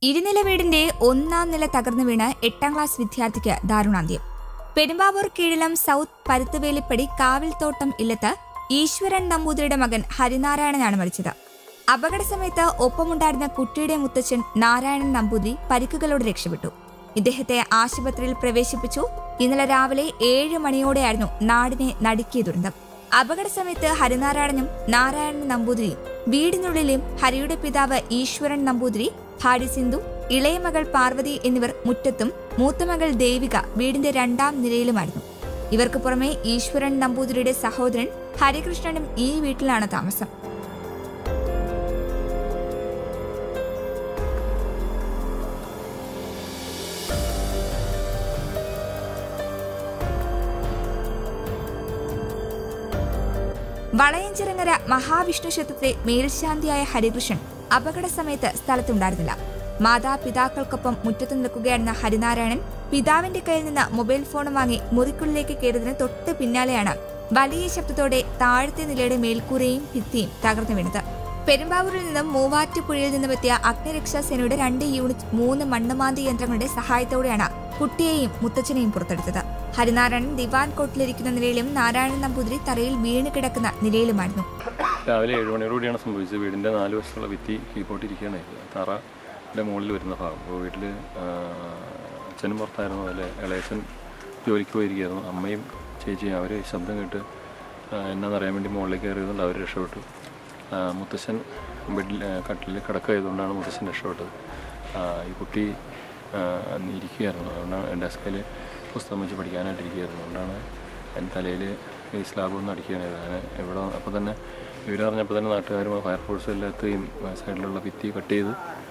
ഇരുനില വീടിന്റെ ഒന്നാം നില തകർന്നു വീണ് എട്ടാം ക്ലാസ് വിദ്യാർത്ഥിക്ക് ദാരുണാന്ത്യം പെരുമ്പാവൂർ കീഴിലം സൗത്ത് പരുത്തുവേലിപ്പടി കാവിൽത്തോട്ടം ഇല്ലത്ത് ഈശ്വരൻ നമ്പൂതിരിയുടെ മകൻ ഹരിനാരായണനാണ് മരിച്ചത് അപകട സമയത്ത് ഒപ്പമുണ്ടായിരുന്ന കുട്ടിയുടെ മുത്തച്ഛൻ നാരായണൻ നമ്പൂതിരി പരിക്കുകളോടെ രക്ഷപ്പെട്ടു ഇദ്ദേഹത്തെ ആശുപത്രിയിൽ പ്രവേശിപ്പിച്ചു ഇന്നലെ രാവിലെ ഏഴ് മണിയോടെയായിരുന്നു നാടിനെ നടുക്കിയ ദുരന്തം അപകട സമയത്ത് ഹരിനാരായണനും നാരായണൻ നമ്പൂതിരിയും വീടിനുള്ളിലും ഹരിയുടെ പിതാവ് ഈശ്വരൻ നമ്പൂതിരി ഭാര്യ സിന്ധു ഇളയ മകൾ പാർവതി എന്നിവർ മുറ്റത്തും മൂത്തമകൾ ദേവിക വീടിന്റെ രണ്ടാം നിലയിലുമായിരുന്നു ഇവർക്ക് പുറമെ ഈശ്വരൻ നമ്പൂതിരിയുടെ സഹോദരൻ ഹരികൃഷ്ണനും ഈ വീട്ടിലാണ് താമസം വളയഞ്ചിറങ്ങര മഹാവിഷ്ണു ക്ഷേത്രത്തിലെ മേൽശാന്തിയായ ഹരികൃഷ്ണൻ അപകട സമയത്ത് സ്ഥലത്തുണ്ടായിരുന്നില്ല മാതാപിതാക്കൾക്കൊപ്പം മുറ്റത്ത് നിൽക്കുകയായിരുന്ന ഹരിനാരായണൻ പിതാവിന്റെ കയ്യിൽ നിന്ന് മൊബൈൽ ഫോൺ വാങ്ങി മുറിക്കുള്ളിലേക്ക് കയറിയതിന് തൊട്ട് പിന്നാലെയാണ് വലിയ ശബ്ദത്തോടെ താഴത്തെ നിലയുടെ മേൽക്കൂരയും ഭിത്തിയും തകർന്നു വീണത് പെരുമ്പാവൂരിൽ നിന്നും മൂവാറ്റുപുഴയിൽ നിന്നും എത്തിയ അഗ്നിരക്ഷാ സേനയുടെ രണ്ട് യൂണിറ്റ് മൂന്ന് മണ്ണുമാന്തി യന്ത്രങ്ങളുടെ സഹായത്തോടെയാണ് കുട്ടിയെയും മുത്തച്ഛനെയും പുറത്തെടുത്തത് ഹരിനാരായണൻ ദിവാൻ കോട്ടിലിരിക്കുന്ന നിലയിലും നാരായണൻ നമ്പൂതിരി തറയിൽ വീണ് കിടക്കുന്ന നിലയിലുമായിരുന്നു രാവിലെ ഏഴ് മണിയോടുകൂടിയാണ് സംഭവിച്ചത് വീടിൻ്റെ നാല് വശത്തുള്ള ഭിത്തി കീഴ്പോട്ടിരിക്കുകയാണ് തറയുടെ മുകളിൽ വരുന്ന ഭാഗം അപ്പോൾ വീട്ടിൽ അച്ഛനും പുറത്തായിരുന്നു അതിൽ ഇളയച്ചൻ ജോലിക്ക് പോയിരിക്കുകയായിരുന്നു അമ്മയും ചേച്ചിയും അവർ ശബ്ദം കേട്ട് ആ, എന്നാന്നറിയാൻ വേണ്ടി മുകളിലേക്ക് കയറിയതുകൊണ്ട് അവർ രക്ഷപ്പെട്ടു ആ, മുത്തശ്ശൻ ബെഡിൽ ആ, കട്ടിലിൽ കിടക്കുകയായതുകൊണ്ടാണ് മുത്തശ്ശൻ രക്ഷപ്പെട്ടത് ആ, ഈ കുട്ടി ആ, അന്ന് ഇരിക്കുകയായിരുന്നു അതുകൊണ്ടാണ് ഡെസ്കിൽ പുസ്തകം വെച്ച് പഠിക്കാനായിട്ട് ഇരിക്കുകയായിരുന്നു അതുകൊണ്ടാണ് എൻ്റെ തലയിൽ ഈ സ്ലാബ് ഒന്ന് അടിക്കുകയാണ് ഞാൻ ഇവിടെ അപ്പോൾ തന്നെ വിവരം അറിഞ്ഞപ്പോൾ തന്നെ നാട്ടുകാരും ഫയർഫോഴ്സും എല്ലാം എത്തുകയും ആ സൈഡിലുള്ള ഭിത്തി കട്ട് ചെയ്ത്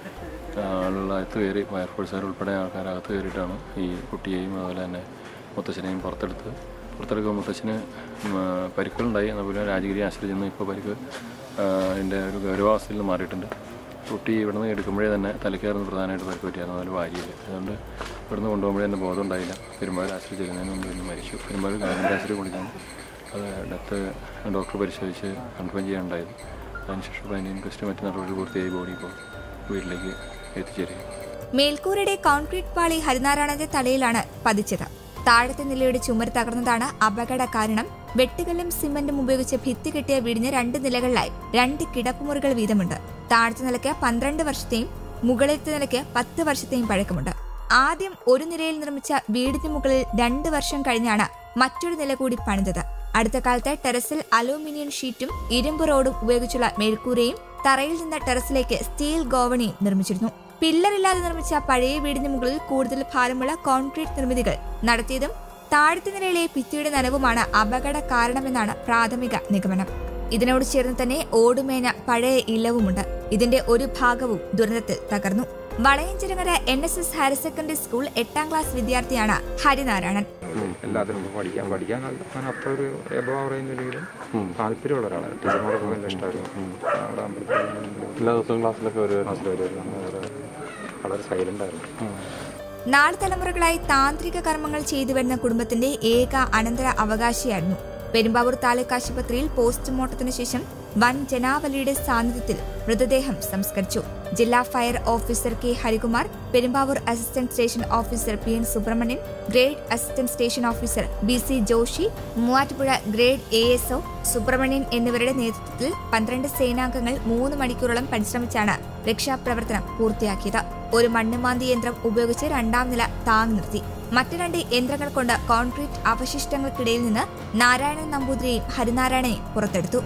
ആ, ആളുകൾ അകത്ത് കയറി ഫയർഫോഴ്സുകാർ ഉൾപ്പെടെ ആൾക്കാർ അകത്ത് കയറിയിട്ടാണ് ഈ കുട്ടിയെയും അതുപോലെ തന്നെ മുത്തച്ഛനെയും പുറത്തെടുത്ത് പുറത്തെടുക്കുമ്പോൾ മുത്തച്ഛന് ഉം, ആ, പരിക്കുകളുണ്ടായി അതുപോലെ രാജഗിരി ആശുപത്രി ചെന്ന് ഇപ്പോൾ പരിക്ക് ആ, അതിൻ്റെ ഒരു ഗൗരവാവസ്ഥയിൽ നിന്ന് മാറിയിട്ടുണ്ട് കുട്ടി ഇവിടെ നിന്ന് എടുക്കുമ്പോഴേ തന്നെ തലക്കയറുന്ന പ്രധാനമായിട്ട് പരിക്ക് പറ്റിയായിരുന്നു അതിൽ വാരിയില്ല അതുകൊണ്ട് ഇവിടുന്ന് കൊണ്ടുപോകുമ്പോഴേ തന്നെ ബോധം ഉണ്ടായില്ല പെരുമ്പാവൂർ ആശുപത്രി ചെല്ലുന്നതിന് മുമ്പ് ഇന്ന് മരിച്ചു പെരുമ്പാവൂർ ഗവൺമെൻറ് ആശുപത്രി കൊടുക്കാൻ അത് ഡെത്ത് ഡോക്ടർ പരിശോധിച്ച് കൺഫേം ചെയ്യാനുണ്ടായത് അതിനുശേഷം അതിന് ഇൻക്വസ്റ്റ് മറ്റു നടപടി പൂർത്തിയായി ബോഡി ഇപ്പോൾ വീട്ടിലേക്ക് എത്തിച്ചേരുക മേൽക്കൂരയുടെ കോൺക്രീറ്റ് പാളി ഹരിനാരായണന്റെ തലയിലാണ് പതിച്ചത് താഴത്തെ നിലയുടെ ചുമര് തകർന്നതാണ് അപകട കാരണം വെട്ടുകല്ലും സിമന്റും ഉപയോഗിച്ച് ഭിത്തി കെട്ടിയ വീടിന് രണ്ട് നിലകളിലായി രണ്ട് കിടപ്പുമുറികൾ വീതമുണ്ട് താഴത്തെ നിലയ്ക്ക് പന്ത്രണ്ട് വർഷത്തെയും മുകളിലത്തെ നിലയ്ക്ക് പത്ത് വർഷത്തെയും പഴക്കമുണ്ട് ആദ്യം ഒരു നിലയിൽ നിർമ്മിച്ച വീടിന് മുകളിൽ രണ്ട് വർഷം കഴിഞ്ഞാണ് മറ്റൊരു നില കൂടി പണിതത് അടുത്ത കാലത്ത് ടെറസിൽ അലൂമിനിയം ഷീറ്റും ഇരുമ്പ് റോഡും ഉപയോഗിച്ചുള്ള മേൽക്കൂരയും തറയിൽ നിന്ന് ടെറസിലേക്ക് സ്റ്റീൽ ഗോവണിയും നിർമ്മിച്ചിരുന്നു പില്ലറില്ലാതെ നിർമ്മിച്ച പഴയ വീടിന് മുകളിൽ കൂടുതൽ ഭാരമുള്ള കോൺക്രീറ്റ് നിർമ്മിതികൾ നടത്തിയതും താഴത്തെ നിലയിലെ ഭിത്തിയുടെ നനവുമാണ് അപകട കാരണമെന്നാണ് പ്രാഥമിക നിഗമനം ഇതിനോട് ചേർന്ന് തന്നെ ഓടുമേഞ്ഞ പഴയ ഇലവുമുണ്ട് ഇതിന്റെ ഒരു ഭാഗവും ദുരന്തത്തിൽ തകർന്നു Valayanchirangara N S S higher secondary school എട്ടാം ക്ലാസ് വിദ്യാർത്ഥിയാണ് ഹരിനാരായണൻ എല്ലാത്തിനും പഠിക്കാൻ പഠിക്കാൻ ഞാൻ അത്ര ഒരു എബോ പറയുന്നില്ലെങ്കിലും താല്പര്യമുള്ള ഒരാളാണ് ടീച്ചറിനോടൊക്കെ നല്ല ഇഷ്ടമായിരുന്നു അവിടെ അമ്പലത്തിൽ എല്ലാ ദിവസവും ക്ലാസ്സിലൊക്കെ ഒരു ക്ലാസ്സിൽ വരുമായിരുന്നു വളരെ വളരെ സൈലൻ്റ് ആയിരുന്നു നാല് തലമുറകളായി താന്ത്രിക കർമ്മങ്ങൾ ചെയ്തു വരുന്ന കുടുംബത്തിന്റെ ഏക അനന്തര അവകാശിയായിരുന്നു പെരുമ്പാവൂർ താലൂക്ക് ആശുപത്രിയിൽ പോസ്റ്റ്മോർട്ടത്തിന് ശേഷം വൻ ജനാവലിയുടെ സാന്നിധ്യത്തിൽ മൃതദേഹം സംസ്കരിച്ചു ജില്ലാ fire officer K Harikumar Perumbavoor assistant station officer P N Subrahmanyan grade assistant station officer B C Joshi Muvattupuzha grade A S O Subrahmanyan എന്നിവരുടെ നേതൃത്വത്തിൽ പന്ത്രണ്ട് സേനാംഗങ്ങൾ മൂന്ന് മണിക്കൂറോളം പരിശ്രമിച്ചാണ് രക്ഷാപ്രവർത്തനം പൂർത്തിയാക്കിയത് ഒരു മണ്ണുമാന്തി യന്ത്രം ഉപയോഗിച്ച് രണ്ടാം നില താങ്ങ് നിർത്തി മറ്റു രണ്ട് യന്ത്രങ്ങൾ കൊണ്ട് കോൺക്രീറ്റ് അവശിഷ്ടങ്ങൾക്കിടയിൽ നിന്ന് നാരായണൻ നമ്പൂതിരിയെയും ഹരിനാരായണനെയും പുറത്തെടുത്തു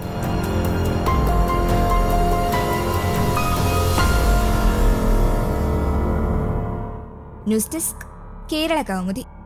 ന്യൂസ് ഡെസ്ക് കേരള കൗമുദി